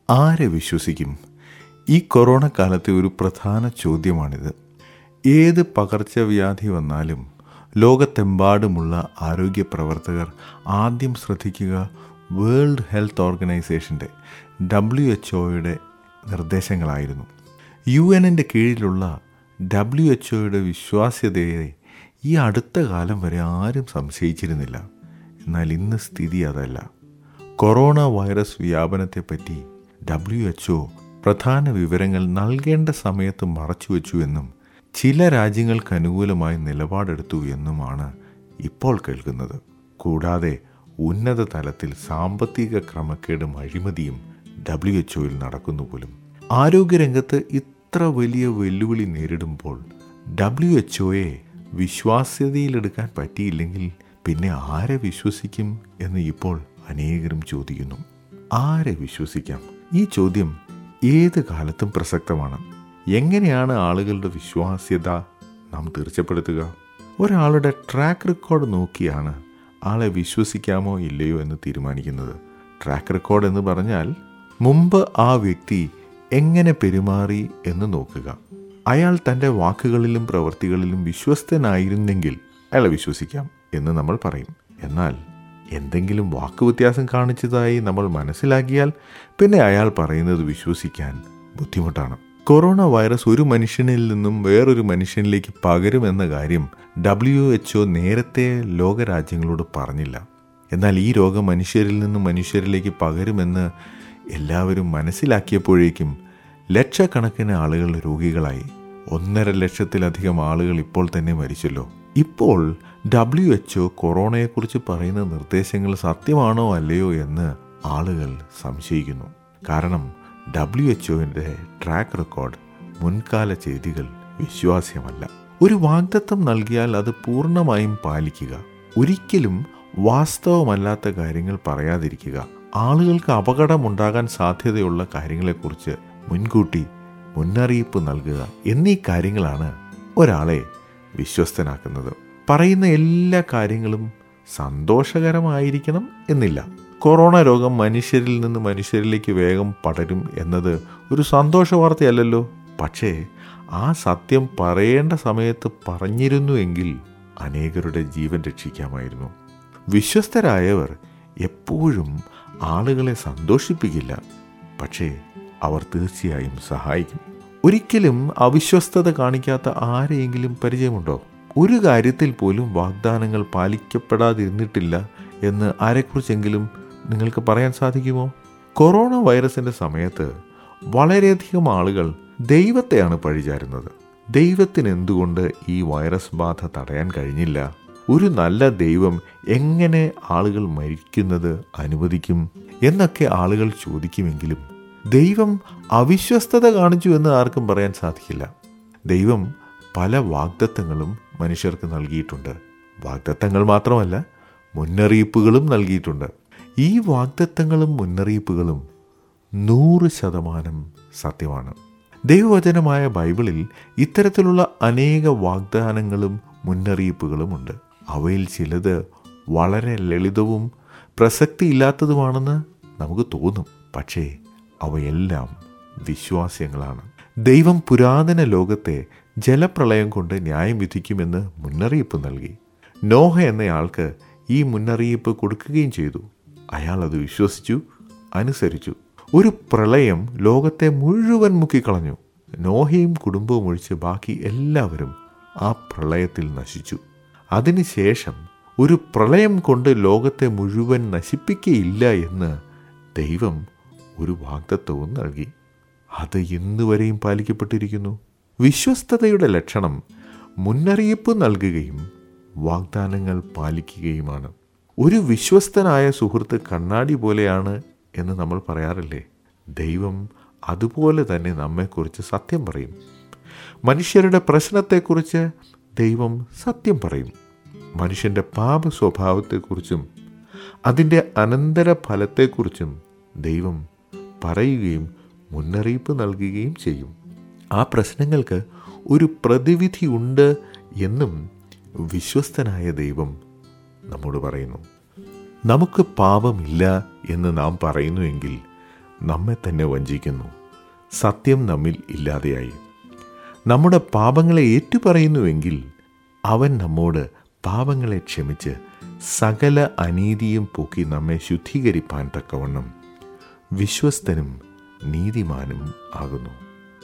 ആരെ വിശ്വസിക്കും ഈ കൊറോണ കാലത്തെ ഒരു പ്രധാന ചോദ്യമാണിത് ഏത് പകർച്ചവ്യാധി വന്നാലും ലോകത്തെമ്പാടുമുള്ള ആരോഗ്യ പ്രവർത്തകർ ആദ്യം ശ്രദ്ധിക്കുക വേൾഡ് ഹെൽത്ത് ഓർഗനൈസേഷൻ്റെ ഡബ്ല്യു എച്ച് ഒയുടെ നിർദ്ദേശങ്ങളായിരുന്നു യു എന്നിൻ്റെ കീഴിലുള്ള ഡബ്ല്യു എച്ച് ഒയുടെ വിശ്വാസ്യതയെ ഈ അടുത്ത കാലം വരെ ആരും സംശയിച്ചിരുന്നില്ല എന്നാൽ ഇന്ന് സ്ഥിതി അതല്ല കൊറോണ വൈറസ് വ്യാപനത്തെപ്പറ്റി ഡബ്ല്യു എച്ച് ഒ പ്രധാന വിവരങ്ങൾ നൽകേണ്ട സമയത്ത് മറച്ചുവെച്ചു എന്നും ചില രാജ്യങ്ങൾക്ക് അനുകൂലമായി നിലപാടെടുത്തു എന്നുമാണ് ഇപ്പോൾ കേൾക്കുന്നത് കൂടാതെ ഉന്നത തലത്തിൽ സാമ്പത്തിക ക്രമക്കേടും അഴിമതിയും ഡബ്ല്യു എച്ച് ഒയിൽ നടക്കുന്നു പോലും ആരോഗ്യരംഗത്ത് ഇത്ര വലിയ വെല്ലുവിളി നേരിടുമ്പോൾ ഡബ്ല്യു എച്ച് ഒയെ വിശ്വാസ്യതയിലെടുക്കാൻ പറ്റിയില്ലെങ്കിൽ പിന്നെ ആരെ വിശ്വസിക്കും എന്ന് ഇപ്പോൾ അനേകരും ചോദിക്കുന്നു ആരെ വിശ്വസിക്കാം ഈ ചോദ്യം ഏത് കാലത്തും പ്രസക്തമാണ് എങ്ങനെയാണ് ആളുകളുടെ വിശ്വാസ്യത നാം തീർച്ചപ്പെടുത്തുക ഒരാളുടെ ട്രാക്ക് റെക്കോർഡ് നോക്കിയാണ് ആളെ വിശ്വസിക്കാമോ ഇല്ലയോ എന്ന് തീരുമാനിക്കുന്നത് ട്രാക്ക് റെക്കോർഡ് എന്ന് പറഞ്ഞാൽ മുമ്പ് ആ വ്യക്തി എങ്ങനെ പെരുമാറി എന്ന് നോക്കുക അയാൾ തൻ്റെ വാക്കുകളിലും പ്രവൃത്തികളിലും വിശ്വസ്തനായിരുന്നെങ്കിൽ അയാളെ വിശ്വസിക്കാം എന്ന് നമ്മൾ പറയും എന്നാൽ എന്തെങ്കിലും വാക്ക് വ്യത്യാസം കാണിച്ചതായി നമ്മൾ മനസ്സിലാക്കിയാൽ പിന്നെ അയാൾ പറയുന്നത് വിശ്വസിക്കാൻ ബുദ്ധിമുട്ടാണ് കൊറോണ വൈറസ് ഒരു മനുഷ്യനിൽ നിന്നും വേറൊരു മനുഷ്യനിലേക്ക് പകരുമെന്ന കാര്യം ഡബ്ല്യു എച്ച് ഒ നേരത്തെ ലോകരാജ്യങ്ങളോട് പറഞ്ഞില്ല എന്നാൽ ഈ രോഗം മനുഷ്യരിൽ നിന്നും മനുഷ്യരിലേക്ക് പകരുമെന്ന് എല്ലാവരും മനസ്സിലാക്കിയപ്പോഴേക്കും ലക്ഷക്കണക്കിന് ആളുകൾ രോഗികളായി ഒന്നര ലക്ഷത്തിലധികം ആളുകൾ ഇപ്പോൾ തന്നെ മരിച്ചല്ലോ ഇപ്പോൾ ഡബ്ല്യു എച്ച് ഒ കൊറോണയെക്കുറിച്ച് പറയുന്ന നിർദ്ദേശങ്ങൾ സത്യമാണോ അല്ലയോ എന്ന് ആളുകൾ സംശയിക്കുന്നു കാരണം ഡബ്ല്യു എച്ച് ഒവിൻ്റെ ട്രാക്ക് റെക്കോർഡ് മുൻകാല ചെയ്തികൾ വിശ്വാസ്യമല്ല ഒരു വാഗ്ദത്തം നൽകിയാൽ അത് പൂർണ്ണമായും പാലിക്കുക ഒരിക്കലും വാസ്തവമല്ലാത്ത കാര്യങ്ങൾ പറയാതിരിക്കുക ആളുകൾക്ക് അപകടമുണ്ടാകാൻ സാധ്യതയുള്ള കാര്യങ്ങളെക്കുറിച്ച് മുൻകൂട്ടി മുന്നറിയിപ്പ് നൽകുക എന്നീ കാര്യങ്ങളാണ് ഒരാളെ വിശ്വസ്തനാക്കുന്നത് പറയുന്ന എല്ലാ കാര്യങ്ങളും സന്തോഷകരമായിരിക്കണം എന്നില്ല കൊറോണ രോഗം മനുഷ്യരിൽ നിന്ന് മനുഷ്യരിലേക്ക് വേഗം പടരും എന്നത് ഒരു സന്തോഷ വാർത്തയല്ലല്ലോ പക്ഷേ ആ സത്യം പറയേണ്ട സമയത്ത് പറഞ്ഞിരുന്നുവെങ്കിൽ അനേകരുടെ ജീവൻ രക്ഷിക്കാമായിരുന്നു വിശ്വസ്തരായവർ എപ്പോഴും ആളുകളെ സന്തോഷിപ്പിക്കില്ല പക്ഷേ അവർ തീർച്ചയായും സഹായിക്കും ഒരിക്കലും അവിശ്വസ്തത കാണിക്കാത്ത ആരെയെങ്കിലും പരിചയമുണ്ടോ ഒരു കാര്യത്തിൽ പോലും വാഗ്ദാനങ്ങൾ പാലിക്കപ്പെടാതിരുന്നിട്ടില്ല എന്ന് ആരെക്കുറിച്ചെങ്കിലും നിങ്ങൾക്ക് പറയാൻ സാധിക്കുമോ കൊറോണ വൈറസിന്റെ സമയത്ത് വളരെയധികം ആളുകൾ ദൈവത്തെയാണ് പഴിചാരുന്നത് ദൈവത്തിന് എന്തുകൊണ്ട് ഈ വൈറസ് ബാധ തടയാൻ കഴിഞ്ഞില്ല ഒരു നല്ല ദൈവം എങ്ങനെ ആളുകൾ മരിക്കുന്നത് അനുവദിക്കും എന്നൊക്കെ ആളുകൾ ചോദിക്കുമെങ്കിലും ദൈവം അവിശ്വസ്തത കാണിച്ചു എന്ന് ആർക്കും പറയാൻ സാധിക്കില്ല ദൈവം പല വാഗ്ദത്തങ്ങളും മനുഷ്യർക്ക് നൽകിയിട്ടുണ്ട് വാഗ്ദത്തങ്ങൾ മാത്രമല്ല മുന്നറിയിപ്പുകളും നൽകിയിട്ടുണ്ട് ഈ വാഗ്ദത്തങ്ങളും മുന്നറിയിപ്പുകളും നൂറ് ശതമാനം സത്യമാണ് ദൈവവചനമായ ബൈബിളിൽ ഇത്തരത്തിലുള്ള അനേക വാഗ്ദാനങ്ങളും മുന്നറിയിപ്പുകളുമുണ്ട് അവയിൽ ചിലത് വളരെ ലളിതവും പ്രസക്തിയില്ലാത്തതുമാണെന്ന് നമുക്ക് തോന്നും പക്ഷേ അവയെല്ലാം വിശ്വാസ്യങ്ങളാണ് ദൈവം പുരാതന ലോകത്തെ ജലപ്രളയം കൊണ്ട് ന്യായം വിധിക്കുമെന്ന് മുന്നറിയിപ്പ് നൽകി നോഹ എന്നയാൾക്ക് ഈ മുന്നറിയിപ്പ് കൊടുക്കുകയും ചെയ്തു അയാൾ അത് വിശ്വസിച്ചു അനുസരിച്ചു ഒരു പ്രളയം ലോകത്തെ മുഴുവൻ മുക്കിക്കളഞ്ഞു നോഹയും കുടുംബവും ഒഴിച്ച് ബാക്കി എല്ലാവരും ആ പ്രളയത്തിൽ നശിച്ചു അതിനുശേഷം ഒരു പ്രളയം കൊണ്ട് ലോകത്തെ മുഴുവൻ നശിപ്പിക്കയില്ല എന്ന് ദൈവം ഒരു വാഗ്ദത്വവും നൽകി അത് ഇന്നുവരെയും പാലിക്കപ്പെട്ടിരിക്കുന്നു വിശ്വസ്തതയുടെ ലക്ഷണം മുന്നറിയിപ്പ് നൽകുകയും വാഗ്ദാനങ്ങൾ പാലിക്കുകയുമാണ് ഒരു വിശ്വസ്തനായ സുഹൃത്ത് കണ്ണാടി പോലെയാണ് എന്ന് നമ്മൾ പറയാറില്ലേ ദൈവം അതുപോലെ തന്നെ നമ്മെക്കുറിച്ച് സത്യം പറയും മനുഷ്യരുടെ പ്രശ്നത്തെക്കുറിച്ച് ദൈവം സത്യം പറയും മനുഷ്യൻ്റെ പാപ സ്വഭാവത്തെക്കുറിച്ചും അതിൻ്റെ അനന്തര ഫലത്തെക്കുറിച്ചും ദൈവം പറയുകയും മുന്നറിയിപ്പ് നൽകുകയും ചെയ്യും ആ പ്രശ്നങ്ങൾക്ക് ഒരു പ്രതിവിധി ഉണ്ട് എന്നും വിശ്വസ്തനായ ദൈവം നമ്മോട് പറയുന്നു നമുക്ക് പാപമില്ല എന്ന് നാം പറയുന്നുവെങ്കിൽ നമ്മെ തന്നെ വഞ്ചിക്കുന്നു സത്യം നമ്മിൽ ഇല്ലാതെയായി നമ്മുടെ പാപങ്ങളെ ഏറ്റുപറയുന്നുവെങ്കിൽ അവൻ നമ്മോട് പാപങ്ങളെ ക്ഷമിച്ച് സകല അനീതിയും പോക്കി നമ്മെ ശുദ്ധീകരിപ്പാൻ തക്കവണ്ണം വിശ്വസ്തനും നീതിമാനും ആകുന്നു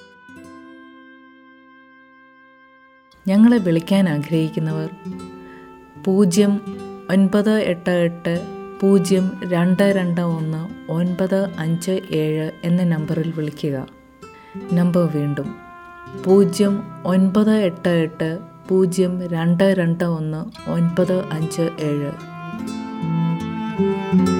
ഞങ്ങളെ വിളിക്കാൻ ആഗ്രഹിക്കുന്നവർ പൂജ്യം ഒൻപത് എട്ട് എട്ട് പൂജ്യം രണ്ട് രണ്ട് ഒന്ന് ഒൻപത് അഞ്ച് ഏഴ് എന്ന നമ്പറിൽ വിളിക്കുക നമ്പർ വീണ്ടും പൂജ്യം ഒൻപത് എട്ട് എട്ട് പൂജ്യം രണ്ട് രണ്ട് ഒന്ന് ഒൻപത് അഞ്ച് ഏഴ്